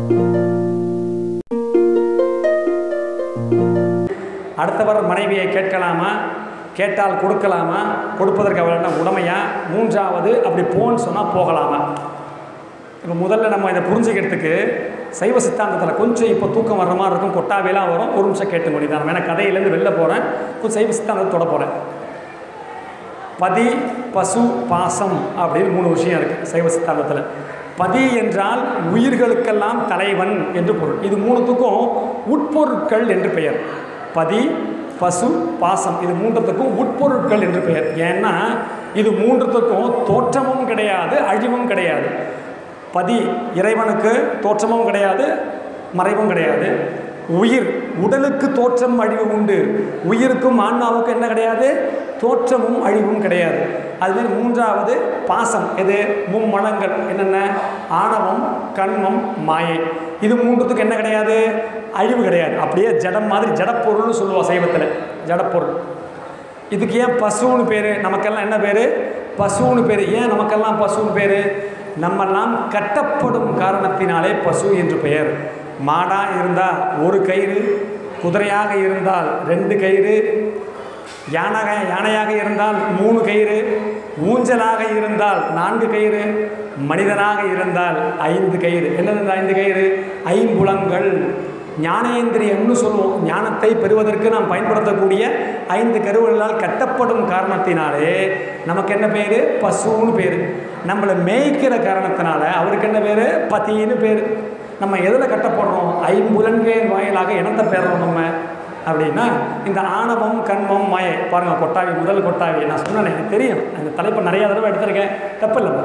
அடுத்தவர் மனைவியை கேட்கலாமா கேட்டால் கொடுக்கலாமா கொடுப்பதற்கு அவள் என்ன உடமையா மூன்றாவது அப்படி போன்னு சொன்னால் போகலாமா இப்போ முதல்ல நம்ம இதை புரிஞ்சுக்கிறதுக்கு சைவ சித்தாந்தத்தில் கொஞ்சம் இப்போ தூக்கம் வர்ற மாதிரி இருக்கும் கொட்டாவேலாம் வரும் ஒரு நிமிஷம் கேட்டு முடிதான் நான் வேணா கதையிலேருந்து வெளில போகிறேன் கொஞ்சம் சைவ சித்தாந்தத்தை தொட போகிறேன் பதி பசு பாசம் அப்படின்னு மூணு விஷயம் இருக்குது சைவ சித்தாந்தத்தில் பதி என்றால் உயிர்களுக்கெல்லாம் தலைவன் என்று பொருள் இது மூணுத்துக்கும் உட்பொருட்கள் என்று பெயர் பதி பசு பாசம் இது மூன்றுத்துக்கும் உட்பொருட்கள் என்று பெயர் ஏன்னா இது மூன்றுத்துக்கும் தோற்றமும் கிடையாது அழிவும் கிடையாது பதி இறைவனுக்கு தோற்றமும் கிடையாது மறைவும் கிடையாது உயிர் உடலுக்கு தோற்றம் அழிவு உண்டு உயிருக்கும் ஆன்மாவுக்கும் என்ன கிடையாது தோற்றமும் அழிவும் கிடையாது அதுமாதிரி மூன்றாவது பாசம் எது மும்மலங்கள் என்னென்ன ஆணவம் கண்மம் மாயை இது மூன்றுத்துக்கு என்ன கிடையாது அழிவு கிடையாது அப்படியே ஜடம் மாதிரி ஜடப்பொருள்னு சொல்லுவோம் சைவத்தில் ஜடப்பொருள் இதுக்கு ஏன் பசுன்னு பேர் நமக்கெல்லாம் என்ன பேர் பசுன்னு பேர் ஏன் நமக்கெல்லாம் பசுன்னு பேர் நம்மெல்லாம் கட்டப்படும் காரணத்தினாலே பசு என்று பெயர் மாடாக இருந்தால் ஒரு கயிறு குதிரையாக இருந்தால் ரெண்டு கயிறு யானைக யானையாக இருந்தால் மூணு கயிறு ஊஞ்சலாக இருந்தால் நான்கு கயிறு மனிதனாக இருந்தால் ஐந்து கயிறு என்னது இந்த ஐந்து கயிறு ஐம்புலங்கள் ஞானேந்திரியம்னு சொல்லுவோம் ஞானத்தை பெறுவதற்கு நாம் பயன்படுத்தக்கூடிய ஐந்து கருவர்களால் கட்டப்படும் காரணத்தினாலே நமக்கு என்ன பேர் பசுன்னு பேர் நம்மளை மேய்க்கிற காரணத்தினால அவருக்கு என்ன பேர் பத்தின்னு பேர் நம்ம எதில் கட்டப்படுறோம் ஐம்புலன்களின் வாயிலாக இனத்தை பெறுறோம் நம்ம அப்படின்னா இந்த ஆணவம் கண்மம் மாயை பாருங்கள் கொட்டாவி முதல் கொட்டாவி நான் சொன்னேன் எனக்கு தெரியும் அந்த தலைப்பை நிறையா தடவை எடுத்திருக்கேன் தப்பு இல்லை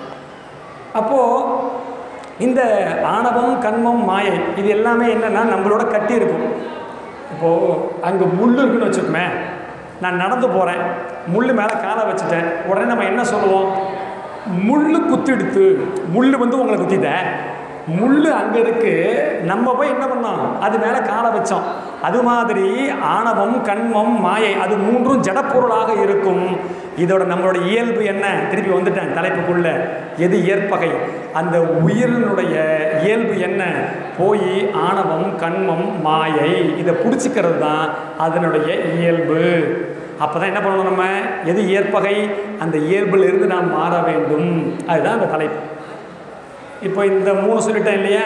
அப்போது இந்த ஆணவம் கண்மம் மாயை இது எல்லாமே என்னென்னா நம்மளோட கட்டி இருக்கும் இப்போது அங்கே முள் இருக்குன்னு வச்சுக்கோமே நான் நடந்து போகிறேன் முள் மேலே காலை வச்சுட்டேன் உடனே நம்ம என்ன சொல்லுவோம் முள் குத்திடுத்து முள் வந்து உங்களை குத்திட்டேன் முள் அங்கே இருக்கு நம்ம போய் என்ன பண்ணோம் அது மேலே காலை வச்சோம் அது மாதிரி ஆணவம் கண்மம் மாயை அது மூன்றும் ஜடப்பொருளாக இருக்கும் இதோட நம்மளோட இயல்பு என்ன திருப்பி வந்துட்டேன் தலைப்புக்குள்ள எது ஏற்பகை அந்த உயிரினுடைய இயல்பு என்ன போய் ஆணவம் கண்மம் மாயை இதை பிடிச்சிக்கிறது தான் அதனுடைய இயல்பு அப்போ தான் என்ன பண்ணணும் நம்ம எது ஏற்பகை அந்த இயல்பிலிருந்து நாம் மாற வேண்டும் அதுதான் அந்த தலைப்பு இப்போ இந்த மூணு சொல்லிட்டேன் இல்லையா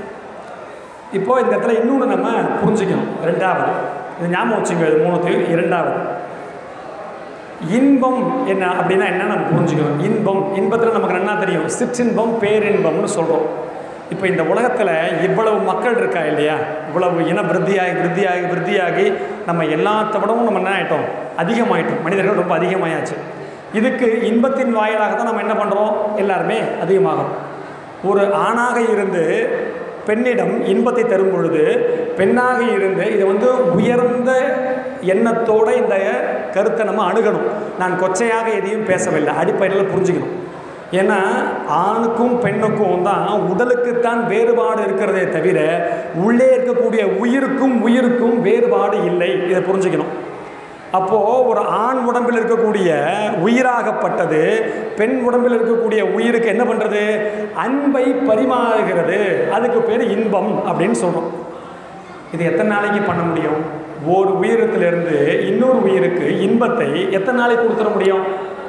இப்போ இந்த இடத்துல இன்னொன்று நம்ம புரிஞ்சுக்கணும் ரெண்டாவது இது ஞாபகம் வச்சுங்க இது மூணுத்தையும் இரண்டாவது இன்பம் என்ன அப்படின்னா என்ன நம்ம புரிஞ்சுக்கணும் இன்பம் இன்பத்தில் நமக்கு என்ன தெரியும் சிற்றின்பம் பேரின்பம்னு சொல்கிறோம் இப்போ இந்த உலகத்தில் இவ்வளவு மக்கள் இருக்கா இல்லையா இவ்வளவு இன விருத்தியாகி விருத்தியாகி விருத்தியாகி நம்ம எல்லாத்த விடவும் நம்ம என்ன ஆகிட்டோம் அதிகமாயிட்டோம் மனிதர்கள் ரொம்ப அதிகமாயாச்சு இதுக்கு இன்பத்தின் வாயிலாக தான் நம்ம என்ன பண்ணுறோம் எல்லாருமே அதிகமாகும் ஒரு ஆணாக இருந்து பெண்ணிடம் இன்பத்தை தரும் பொழுது பெண்ணாக இருந்து இதை வந்து உயர்ந்த எண்ணத்தோடு இந்த கருத்தை நம்ம அணுகணும் நான் கொச்சையாக எதையும் பேசவில்லை அடிப்படையில் புரிஞ்சுக்கணும் ஏன்னா ஆணுக்கும் பெண்ணுக்கும் தான் உடலுக்குத்தான் வேறுபாடு இருக்கிறதே தவிர உள்ளே இருக்கக்கூடிய உயிருக்கும் உயிருக்கும் வேறுபாடு இல்லை இதை புரிஞ்சுக்கணும் அப்போது ஒரு ஆண் உடம்பில் இருக்கக்கூடிய உயிராகப்பட்டது பெண் உடம்பில் இருக்கக்கூடிய உயிருக்கு என்ன பண்ணுறது அன்பை பரிமாறுகிறது அதுக்கு பேர் இன்பம் அப்படின்னு சொல்கிறோம் இது எத்தனை நாளைக்கு பண்ண முடியும் ஒரு உயிரத்திலிருந்து இன்னொரு உயிருக்கு இன்பத்தை எத்தனை நாளைக்கு கொடுத்துட முடியும்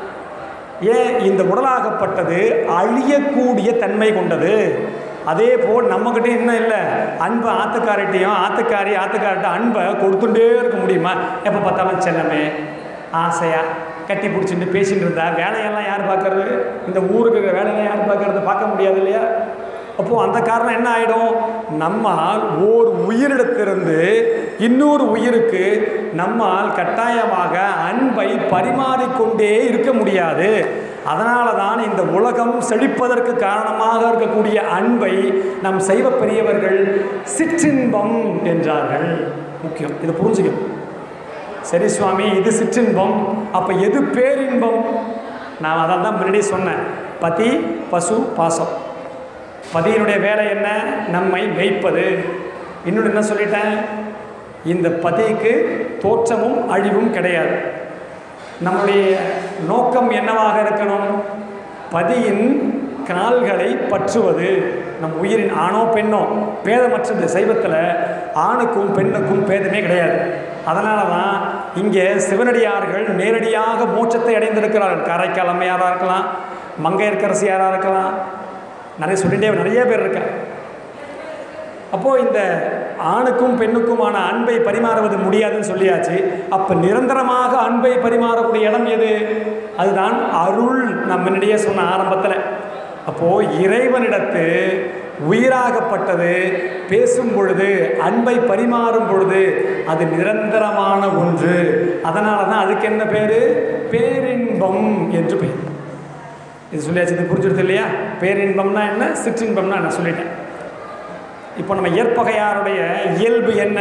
ஏன் இந்த உடலாகப்பட்டது அழியக்கூடிய தன்மை கொண்டது அதே போல் நம்மக்கிட்ட என்ன இல்லை அன்பு ஆத்துக்காரிட்டையும் ஆத்துக்காரி ஆத்துக்காரிட்ட அன்பை கொடுத்துட்டே இருக்க முடியுமா எப்போ பார்த்தாலும் செல்லமே ஆசையாக கட்டி பிடிச்சிட்டு பேசிட்டு இருந்தா வேலையெல்லாம் யார் பார்க்கறது இந்த ஊருக்கு இருக்கிற வேலையெல்லாம் யார் பார்க்கறது பார்க்க முடியாது இல்லையா அப்போது அந்த காரணம் என்ன ஆகிடும் நம்மால் ஓர் உயிரிடத்திலிருந்து இன்னொரு உயிருக்கு நம்மால் கட்டாயமாக அன்பை பரிமாறிக்கொண்டே இருக்க முடியாது அதனால தான் இந்த உலகம் செழிப்பதற்கு காரணமாக இருக்கக்கூடிய அன்பை நம் சைவ பெரியவர்கள் சிற்றின்பம் என்றார்கள் முக்கியம் இதை புரிஞ்சுக்கணும் சரி சுவாமி இது சிற்றின்பம் அப்போ எது பேரின்பம் நான் அதை தான் முன்னாடி சொன்னேன் பதி பசு பாசம் பதியினுடைய வேலை என்ன நம்மை மேய்ப்பது இன்னொன்று என்ன சொல்லிட்டேன் இந்த பதிக்கு தோற்றமும் அழிவும் கிடையாது நம்முடைய நோக்கம் என்னவாக இருக்கணும் பதியின் கால்களை பற்றுவது நம் உயிரின் ஆணோ பெண்ணோ பேதமற்றது சைவத்தில் ஆணுக்கும் பெண்ணுக்கும் பேதமே கிடையாது அதனால தான் இங்கே சிவனடியார்கள் நேரடியாக மோட்சத்தை அடைந்திருக்கிறார்கள் காரைக்கால் அம்மையாராக இருக்கலாம் மங்கையர்க்கரசியாராக இருக்கலாம் நிறைய சொல்லிட்டே நிறைய பேர் இருக்கா அப்போது இந்த ஆணுக்கும் பெண்ணுக்குமான அன்பை பரிமாறுவது முடியாதுன்னு சொல்லியாச்சு அப்போ நிரந்தரமாக அன்பை பரிமாறக்கூடிய இடம் எது அதுதான் அருள் நம்ம முன்னாடியே சொன்ன ஆரம்பத்தில் அப்போது இறைவனிடத்து உயிராகப்பட்டது பேசும் பொழுது அன்பை பரிமாறும் பொழுது அது நிரந்தரமான ஒன்று அதனால தான் அதுக்கு என்ன பேர் பேரின்பம் என்று பெயர் இது சொல்லியாச்சு இது புரிஞ்சுடுது இல்லையா பேரின்பம்னா என்ன சிற்றின்பம்னா நான் சொல்லிட்டேன் இப்போ நம்ம ஏற்பகையாருடைய இயல்பு என்ன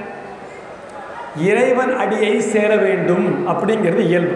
இறைவன் அடியை சேர வேண்டும் அப்படிங்கிறது இயல்பு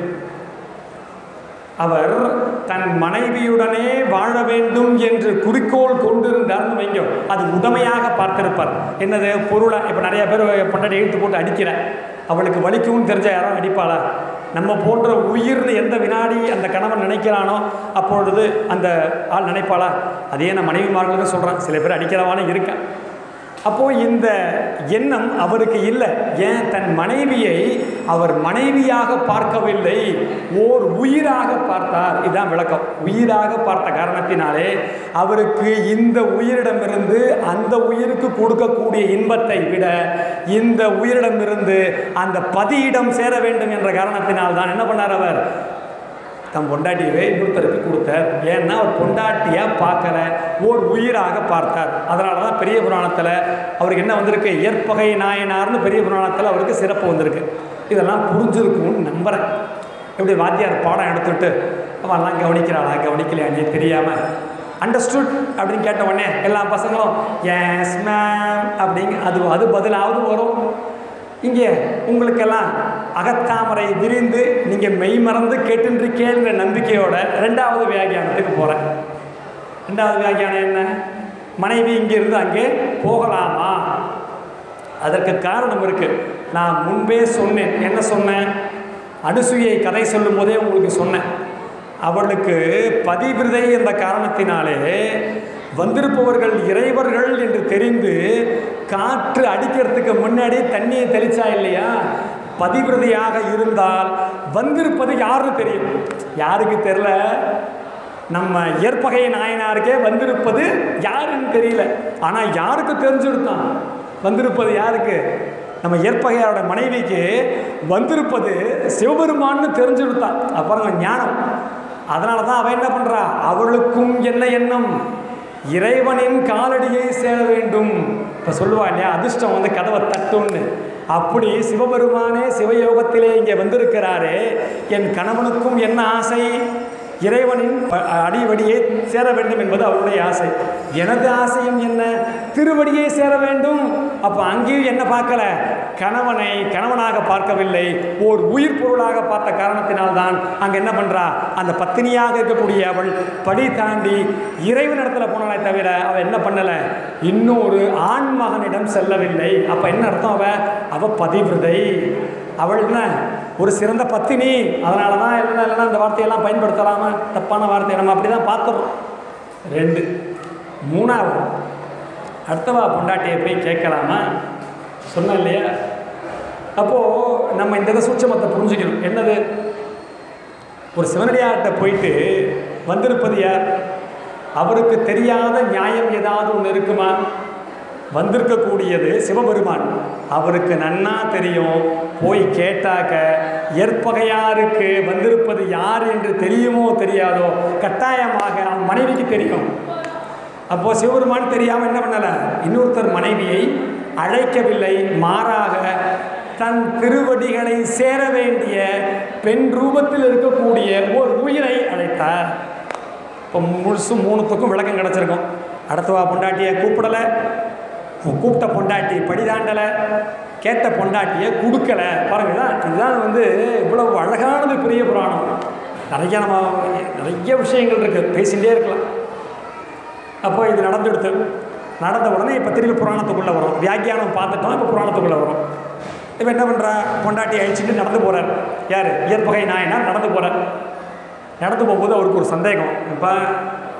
அவர் தன் மனைவியுடனே வாழ வேண்டும் என்று குறிக்கோள் கொண்டிருந்தார்னு வைங்க அது உடமையாக பார்த்திருப்பார் என்னது பொருளை இப்போ நிறைய பேர் பொண்டாட்டி இழுத்து போட்டு அடிக்கிற அவளுக்கு வலிக்கும்னு தெரிஞ்ச யாரும் அடிப்பாளா நம்ம போன்ற உயிர்னு எந்த வினாடி அந்த கணவன் நினைக்கிறானோ அப்பொழுது அந்த ஆள் நினைப்பாளா அதே நான் மனைவிமார்களுக்கு சொல்கிறேன் சில பேர் அடிக்கிறவானே இருக்கேன் அப்போது இந்த எண்ணம் அவருக்கு இல்லை ஏன் தன் மனைவியை அவர் மனைவியாக பார்க்கவில்லை ஓர் உயிராக பார்த்தார் இதுதான் விளக்கம் உயிராக பார்த்த காரணத்தினாலே அவருக்கு இந்த உயிரிடமிருந்து அந்த உயிருக்கு கொடுக்கக்கூடிய இன்பத்தை விட இந்த உயிரிடமிருந்து அந்த பதியிடம் சேர வேண்டும் என்ற காரணத்தினால் தான் என்ன பண்ணார் அவர் தம் பொண்டாட்டியவே இன்னொருத்தருக்கு கொடுத்தார் ஏன்னா அவர் பொண்டாட்டியாக பார்க்கற ஓர் உயிராக பார்த்தார் அதனால தான் பெரிய புராணத்தில் அவருக்கு என்ன வந்திருக்கு ஏற்பகை நாயனார்னு பெரிய புராணத்தில் அவருக்கு சிறப்பு வந்திருக்கு இதெல்லாம் புரிஞ்சிருக்கும்னு நம்புகிறேன் எப்படி வாத்தியார் பாடம் எடுத்துட்டு அவன்லாம் கவனிக்கிறாளா கவனிக்கலையானே தெரியாமல் அண்டர்ஸ்டுட் அப்படின்னு கேட்ட உடனே எல்லா பசங்களும் எஸ் மேம் அப்படிங்க அது அது பதிலாவது வரும் இங்கே உங்களுக்கெல்லாம் அகத்தாமரை விரிந்து நீங்கள் மெய் மறந்து கேட்டுருக்கேங்கிற நம்பிக்கையோட ரெண்டாவது வியாகியானத்துக்கு போகிறேன் ரெண்டாவது வியாகியானம் என்ன மனைவி இங்கிருந்து அங்கே போகலாமா அதற்கு காரணம் இருக்குது நான் முன்பே சொன்னேன் என்ன சொன்னேன் அனுசூயை கதை சொல்லும் போதே உங்களுக்கு சொன்னேன் அவளுக்கு பதிவிரதை என்ற காரணத்தினாலே வந்திருப்பவர்கள் இறைவர்கள் என்று தெரிந்து காற்று அடிக்கிறதுக்கு முன்னாடி தண்ணியை தெளிச்சா இல்லையா பதிவிரதையாக இருந்தால் வந்திருப்பது யாருன்னு தெரியும் யாருக்கு தெரில நம்ம ஏற்பகை நாயனாருக்கே வந்திருப்பது யாருன்னு தெரியல ஆனால் யாருக்கு தெரிஞ்சுருத்தான் வந்திருப்பது யாருக்கு நம்ம ஏற்பகையாரோட மனைவிக்கு வந்திருப்பது சிவபெருமான்னு தெரிஞ்சுருத்தான் அப்புறம் ஞானம் அதனால தான் அவன் என்ன பண்ணுறா அவளுக்கும் என்ன எண்ணம் இறைவனின் காலடியை சேர வேண்டும் இப்போ சொல்லுவா இல்லையா அதிர்ஷ்டம் வந்து கதவை தட்டும்னு அப்படி சிவபெருமானே சிவயோகத்திலே இங்கே வந்திருக்கிறாரே என் கணவனுக்கும் என்ன ஆசை இறைவனின் ப- அடிவடியை சேர வேண்டும் என்பது அவருடைய ஆசை எனது ஆசையும் என்ன திருவடியை சேர வேண்டும் அப்போ அங்கேயும் என்ன பார்க்கல கணவனை கணவனாக பார்க்கவில்லை ஓர் உயிர் பொருளாக பார்த்த காரணத்தினால்தான் அங்கே என்ன பண்றா அந்த பத்தினியாக இருக்கக்கூடிய அவள் படி தாண்டி இறைவனிடத்துல போனாலே தவிர அவள் என்ன பண்ணலை இன்னொரு ஆண் மகனிடம் செல்லவில்லை அப்போ என்ன அர்த்தம் அவ அவ பதிவிரதை அவள் என்ன ஒரு சிறந்த பத்தினி அதனால தான் இல்லைன்னா இல்லைன்னா இந்த வார்த்தையெல்லாம் பயன்படுத்தலாமா தப்பான வார்த்தையை நம்ம அப்படி தான் பார்த்துறோம் ரெண்டு மூணாவது அடுத்தவா பொண்டாட்டியை போய் கேட்கலாமா சொன்னேன் இல்லையா அப்போது நம்ம இந்த இதை சூட்சமத்தை புரிஞ்சுக்கணும் என்னது ஒரு சிவனடியார்கிட்ட போயிட்டு வந்திருப்பது யார் அவருக்கு தெரியாத நியாயம் ஏதாவது ஒன்று இருக்குமா வந்திருக்கக்கூடியது சிவபெருமான் அவருக்கு நன்னா தெரியும் போய் கேட்டாக்க ஏற்பகையாருக்கு வந்திருப்பது யார் என்று தெரியுமோ தெரியாதோ கட்டாயமாக அவன் மனைவிக்கு தெரியும் அப்போது சிவபெருமான் தெரியாமல் என்ன பண்ணலை இன்னொருத்தர் மனைவியை அழைக்கவில்லை மாறாக தன் திருவடிகளை சேர வேண்டிய பெண் ரூபத்தில் இருக்கக்கூடிய ஒரு உயிரை அழைத்தார் இப்போ முழுசு மூணுத்துக்கும் விளக்கம் கிடச்சிருக்கும் அடுத்தவா பொண்டாட்டியை கூப்பிடலை கூப்பிட்ட பொண்டாட்டி படிதாண்டலை கேட்ட பொண்டாட்டியை கொடுக்கல பாருங்க இதான் இதுதான் வந்து இவ்வளவு அழகானது பெரிய புராணம் நிறைய நம்ம நிறைய விஷயங்கள் இருக்குது பேசிகிட்டே இருக்கலாம் அப்போ இது நடந்துடுத்து நடந்த உடனே இப்போ திருப்பி புராணத்துக்குள்ளே வரும் வியாக்கியானம் பார்த்துட்டோம் இப்போ புராணத்துக்குள்ளே வரும் இப்போ என்ன பண்ணுறா பொண்டாட்டி அழிச்சிட்டு நடந்து போகிறார் யார் இயற்பகை நாயனார் நடந்து போகிறார் நடந்து போகும்போது அவருக்கு ஒரு சந்தேகம் இப்போ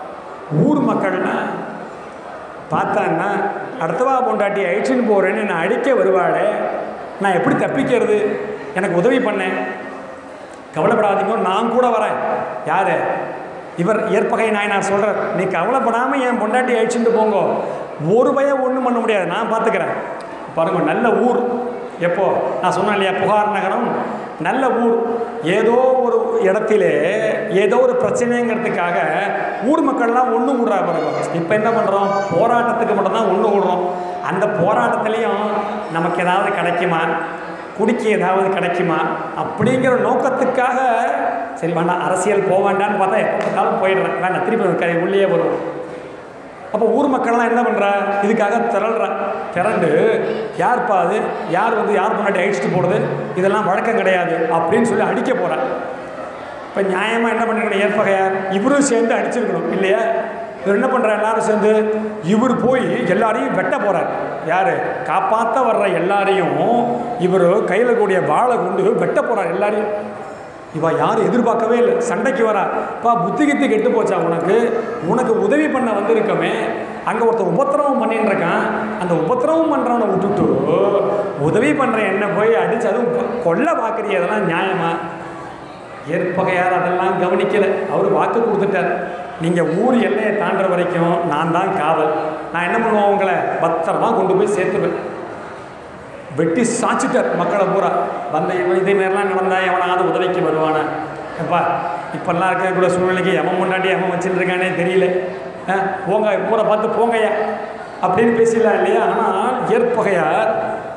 ஊர் மக்கள்னா பார்த்தான்னா அடுத்தவா பொண்டாட்டி அழிச்சுன்னு போகிறேன்னு நான் அடிக்க வருவாளே நான் எப்படி தப்பிக்கிறது எனக்கு உதவி பண்ணேன் கவலைப்படாதீங்க நான் கூட வரேன் யார் இவர் ஏற்பகை நாயனார் சொல்கிறார் நீ கவலைப்படாமல் என் பொண்டாட்டி அழிச்சுட்டு போங்க ஒரு பயம் ஒன்றும் பண்ண முடியாது நான் பார்த்துக்கிறேன் பாருங்க நல்ல ஊர் எப்போ நான் சொன்னேன் இல்லையா புகார் நகரம் நல்ல ஊர் ஏதோ ஒரு இடத்திலே ஏதோ ஒரு பிரச்சனைங்கிறதுக்காக ஊர் மக்கள்லாம் ஒன்று கூடுறா பாருங்க இப்போ என்ன பண்ணுறோம் போராட்டத்துக்கு மட்டும்தான் ஒன்று கூடுறோம் அந்த போராட்டத்துலேயும் நமக்கு ஏதாவது கிடைக்குமா குடிக்க ஏதாவது கிடைக்குமா அப்படிங்கிற நோக்கத்துக்காக சரி வேண்டாம் அரசியல் போக வேண்டாம்னு பார்த்தா எப்போ பார்த்தாலும் போயிடுறேன் வேண்டாம் திருப்பி கை உள்ளே வரும் அப்போ ஊர் மக்கள்லாம் என்ன பண்ணுறா இதுக்காக திரள்றா திரண்டு யார்ப்பா அது யார் வந்து யார் முன்னாடி அடிச்சுட்டு போடுறது இதெல்லாம் வழக்கம் கிடையாது அப்படின்னு சொல்லி அடிக்க போகிறா இப்போ நியாயமாக என்ன பண்ணிருக்கணும் ஏற்பகையார் இவரும் சேர்ந்து அடிச்சிருக்கணும் இல்லையா இவர் என்ன பண்ணுறார் எல்லாரும் சேர்ந்து இவர் போய் எல்லாரையும் வெட்ட போகிறார் யார் காப்பாற்ற வர்ற எல்லாரையும் இவர் கையில் கூடிய வாழை கொண்டு வெட்ட போகிறார் எல்லாரையும் இவ யாரும் எதிர்பார்க்கவே இல்லை சண்டைக்கு வரா பா புத்தி கித்தி கெட்டு போச்சா உனக்கு உனக்கு உதவி பண்ண வந்திருக்கமே அங்கே ஒருத்தர் உபத்திரவம் பண்ணின்னு இருக்கான் அந்த உபத்திரவம் பண்ணுறவனை விட்டுட்டு உதவி பண்ணுற என்ன போய் அடிச்சு அதுவும் கொ- கொல்ல பார்க்குறிய அதெல்லாம் நியாயமா ஏற்பகையார் அதெல்லாம் கவனிக்கலை அவர் வாக்கு கொடுத்துட்டார் நீங்கள் ஊர் எல்லையை தாண்டுற வரைக்கும் நான் தான் காவல் நான் என்ன பண்ணுவேன் உங்களை பத்திரமா கொண்டு போய் சேர்த்துவேன் வெட்டி சாச்சிட்டார் மக்களை பூரா வந்த இவன் இதே மாதிரிலாம் நடந்தா எவனாவது உதவிக்கு வருவானா எப்பா இப்பெல்லாம் இருக்கக்கூடிய சூழ்நிலைக்கு எவன் முன்னாடி எவன் வச்சுட்டு இருக்கானே தெரியல ஆ, போங்க ஊரை பார்த்து போங்கய்யா அப்படின்னு பேசிடலாம் இல்லையா ஆனால் ஏற்பகையார்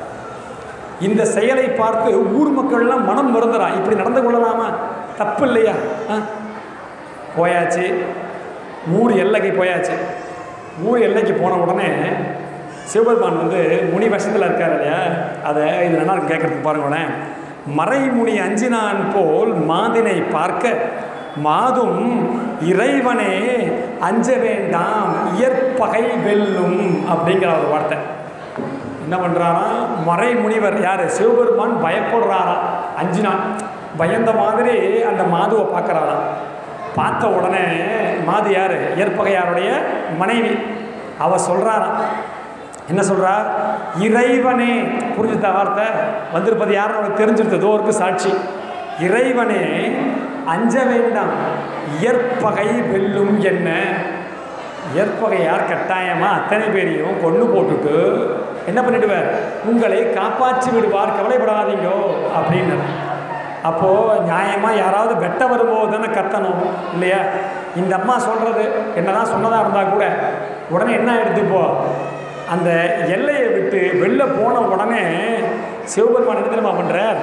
இந்த செயலை பார்த்து ஊர் மக்கள்லாம் மனம் மறந்துறான் இப்படி நடந்து கொள்ளலாமா தப்பு இல்லையா ஆ? போயாச்சு ஊர் எல்லைக்கு போயாச்சு ஊர் எல்லைக்கு போன உடனே சிவபெருமான் வந்து முனி வசத்தில் இருக்கார் இல்லையா அதை இது நல்லா இருக்கு கேட்குறதுக்கு பாருங்களேன் மறைமுனி அஞ்சினான் போல் மாதினை பார்க்க மாதும் இறைவனே அஞ்ச வேண்டாம் இயற்பகை வெல்லும் அப்படிங்கிற ஒரு வார்த்தை என்ன பண்ணுறாராம் மறை முனிவர் யார் சிவபெருமான் பயப்படுறாராம் அஞ்சினான் பயந்த மாதிரி அந்த மாதுவை பார்க்குறாராம் பார்த்த உடனே மாது யார் ஏற்பகையாருடைய மனைவி அவ சொல்கிறாராம் என்ன சொல்றா இறைவனே புரிஞ்சுத்த வார்த்தை வந்திருப்பது யாருன்னு உனக்கு தெரிஞ்சிருந்தது தோருக்கு சாட்சி இறைவனே அஞ்ச வேண்டாம் இயற்பகை வெல்லும் என்ன ஏற்பகையார் கட்டாயமாக அத்தனை பேரையும் கொண்டு போட்டுட்டு என்ன பண்ணிடுவார் உங்களை காப்பாற்றி விடுவார் கவலைப்படாதீங்கோ அப்படின்னு அப்போது நியாயமாக யாராவது வெட்ட வரும்போது தானே கத்தணும் இல்லையா இந்த அம்மா சொல்கிறது என்னதான் சொன்னதாக இருந்தால் கூட உடனே என்ன ஆயிடுது இப்போ அந்த எல்லையை விட்டு வெளில போன உடனே சிவபெருமான் என்ன தெரியுமா பண்ணுறார்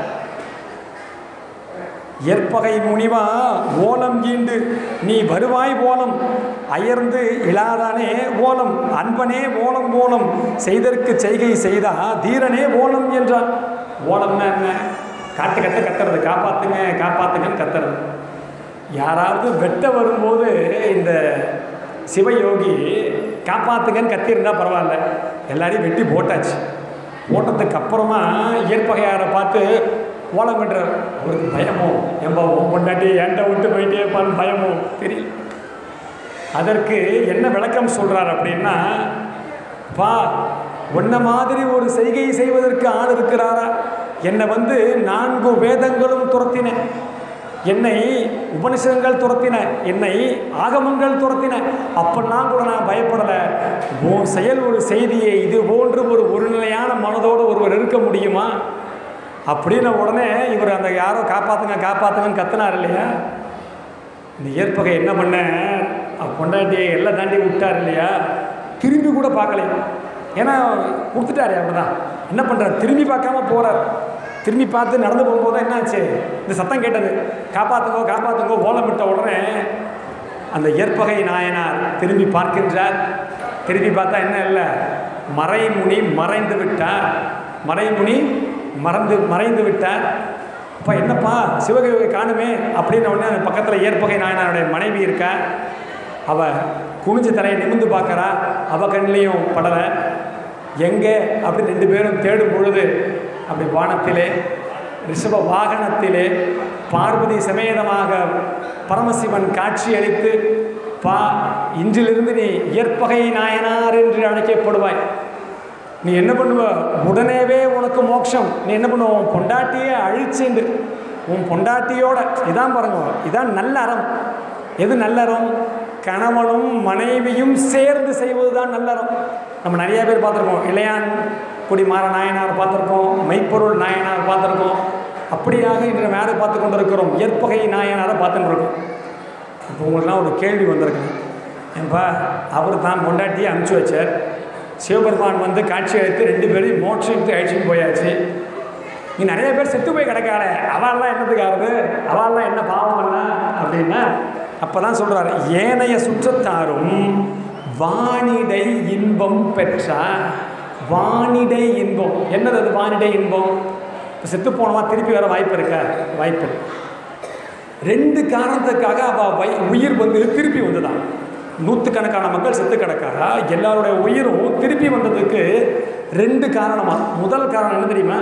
ஏற்பகை முனிவா ஓலம் ஈண்டு நீ வருவாய் ஓலம் அயர்ந்து இழாதானே ஓலம் அன்பனே ஓலம் ஓலம் செய்தற்கு செய்கை செய்தா தீரனே ஓலம் என்றான் ஓலம்னா என்ன காட்டு கட்ட கத்துறது காப்பாத்துங்க காப்பாத்துங்கன்னு கத்துறது யாராவது வெட்ட வரும்போது இந்த சிவயோகி காப்பாத்துங்கன்னு கத்திருந்தா பரவாயில்ல எல்லாரையும் வெட்டி போட்டாச்சு போட்டதுக்கு அப்புறமா இயற்பகையாரை பார்த்து ஓலம் பண்ணுறார் அவருக்கு பயமோ ஏன்பா உன் பொண்டாட்டி ஏன்டா விட்டு போயிட்டே இருப்பான்னு பயமோ தெரியல அதற்கு என்ன விளக்கம் சொல்றார் அப்படின்னா பா உன்ன மாதிரி ஒரு செய்கை செய்வதற்கு ஆள் இருக்கிறாரா என்னை வந்து நான்கு வேதங்களும் துரத்தின என்னை உபனிஷதங்கள் துரத்தின என்னை ஆகமங்கள் துரத்தின அப்பெல்லாம் கூட நான் பயப்படலை உன் செயல் ஒரு செய்தியை இது போன்று ஒரு ஒருநிலையான மனதோடு ஒருவர் இருக்க முடியுமா அப்படின்னு உடனே இவர் அந்த யாரோ காப்பாத்துங்க காப்பாத்துங்கன்னு கத்துனார் இல்லையா இந்த ஏற்பகை என்ன பண்ண பொண்டாட்டியை எல்லாம் தாண்டி விட்டார் இல்லையா திரும்பி கூட பார்க்கல ஏன்னா கொடுத்துட்டாரு அப்படிதான் என்ன பண்ணுறார் திரும்பி பார்க்காம போகிறார் திரும்பி பார்த்து நடந்து போகும்போது என்னாச்சு இந்த சத்தம் கேட்டது காப்பாத்துங்கோ காப்பாத்துங்கோ ஓலமிட்ட உடனே அந்த ஏற்பகை நாயனார் திரும்பி பார்க்கின்றார் திரும்பி பார்த்தா என்ன இல்லை மறைமுனி மறைந்து விட்டார் மறைமுனி மறந்து மறைந்து விட்டார் அப்பா என்னப்பா சிவகங்கை காணுமே அப்படின்ன உடனே அந்த பக்கத்தில் ஏற்பகை நாயனாருடைய மனைவி இருக்கா அவ குனிஞ்சு தலையை நிமிந்து பார்க்கறா அவ கண்ணிலையும் படலை எங்கே அப்படி ரெண்டு பேரும் தேடும் பொழுது அப்படி வானத்திலே ரிஷப வாகனத்திலே பார்வதி சமேதமாக பரமசிவன் காட்சி அளித்து பா இன்றிலிருந்து நீ இயற்பகை நாயனார் என்று அழைக்கப்படுவாய் நீ என்ன பண்ணுவ உடனேவே உனக்கு மோட்சம் நீ என்ன பண்ணுவ உன் பொண்டாட்டியே அழிச்சுண்டு உன் பொண்டாட்டியோட இதான் பாருங்க இதான் நல்ல அறம் எது நல்ல அறம் கணவனும் மனைவியும் சேர்ந்து செய்வது தான் நல்ல அறம் நம்ம நிறைய பேர் பார்த்துருக்கோம் இளையான் குடிமாற நாயனார் பார்த்துருக்கோம் மெய்ப்பொருள் நாயனார் பார்த்துருக்கோம் அப்படியாக இன்று மேலே பார்த்து கொண்டிருக்கிறோம் இயற்பகை நாயனாரை பார்த்துட்டு இருக்கோம் இப்போ உங்களுக்குலாம் ஒரு கேள்வி வந்திருக்கு ஏன்பா அவர் தான் பொண்டாட்டியை அனுப்பிச்சி வச்சார் சிவபெருமான் வந்து காட்சி அளித்து ரெண்டு பேரையும் மோட்சத்துக்கு அழைச்சிட்டு போயாச்சு நீ நிறைய பேர் செத்து போய் கிடக்காளே அவள்லாம் என்னத்துக்காருது அவள்லாம் என்ன பாவம் பண்ண அப்படின்னா அப்போ தான் சொல்கிறாரு ஏனைய சுற்றத்தாரும் வானிடை இன்பம் பெற்றா வானிடை இன்பம் என்னது அது வானிடை இன்பம் இப்போ செத்து போனவா திருப்பி வர வாய்ப்பு இருக்கா வாய்ப்பு இல்லை. ரெண்டு காரணத்துக்காக அவள் வை உயிர் வந்து திருப்பி வந்துதான் நூற்றுக்கணக்கான மக்கள் செத்து கிடக்காரா எல்லாருடைய உயிரும் திருப்பி வந்ததுக்கு ரெண்டு காரணமா முதல் காரணம் என்ன தெரியுமா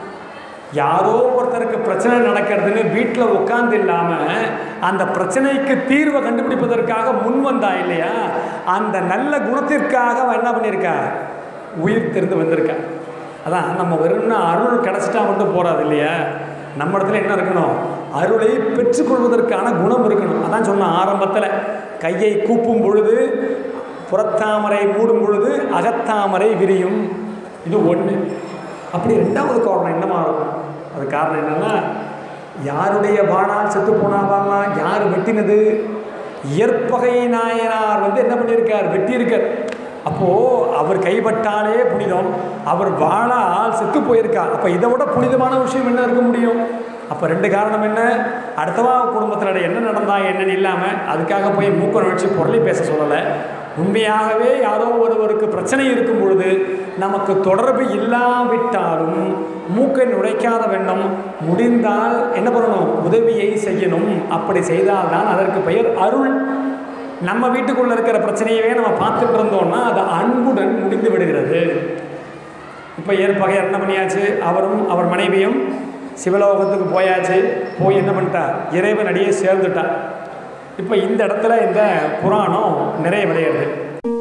யாரோ ஒருத்தருக்கு பிரச்சனை நடக்கிறதுன்னு வீட்டில் உட்கார்ந்து இல்லாமல் அந்த பிரச்சனைக்கு தீர்வை கண்டுபிடிப்பதற்காக முன் வந்தா இல்லையா அந்த நல்ல குணத்திற்காக அவன் என்ன பண்ணியிருக்கா உயிர் தெரிந்து வந்திருக்கா அதான் நம்ம வெறும் அருள் கிடச்சிட்டா மட்டும் போகாது இல்லையா நம்ம இடத்துல என்ன இருக்கணும் அருளை பெற்றுக்கொள்வதற்கான குணம் இருக்கணும் அதான் சொன்ன ஆரம்பத்தில் கையை கூப்பும் பொழுது புறத்தாமரை மூடும் பொழுது அகத்தாமரை விரியும் இது ஒன்று அப்படி ரெண்டாவது காரணம் என்னமா இருக்கும் அது காரணம் என்னன்னா யாருடைய வாழால் செத்து போனாவாமா யார் வெட்டினது இயற்பகை நாயனார் வந்து என்ன பண்ணியிருக்கார் வெட்டியிருக்கார் அப்போது அவர் கைப்பட்டாலே புனிதம் அவர் வாழால் செத்து போயிருக்கார் அப்போ இதை விட புனிதமான விஷயம் என்ன இருக்க முடியும் அப்போ ரெண்டு காரணம் என்ன அடுத்தவா குடும்பத்தில் என்ன நடந்தா என்னன்னு இல்லாமல் அதுக்காக போய் மூக்க நுழைச்சி பொருளை பேச சொல்லலை உண்மையாகவே யாரோ ஒருவருக்கு பிரச்சனை இருக்கும் பொழுது நமக்கு தொடர்பு இல்லாவிட்டாலும் மூக்கை நுழைக்காத வண்ணம் முடிந்தால் என்ன பண்ணணும் உதவியை செய்யணும் அப்படி செய்தால்தான் அதற்கு பெயர் அருள் நம்ம வீட்டுக்குள்ள இருக்கிற பிரச்சனையவே நம்ம பார்த்துட்டு இருந்தோம்னா அது அன்புடன் முடிந்து விடுகிறது இப்போ ஏற்பகையார் என்ன பண்ணியாச்சு அவரும் அவர் மனைவியும் சிவலோகத்துக்கு போயாச்சு போய் என்ன பண்ணிட்டா இறைவன் அடியே சேர்ந்துட்டா இப்போ இந்த இடத்துல இந்த புராணம் நிறைவடைகிறது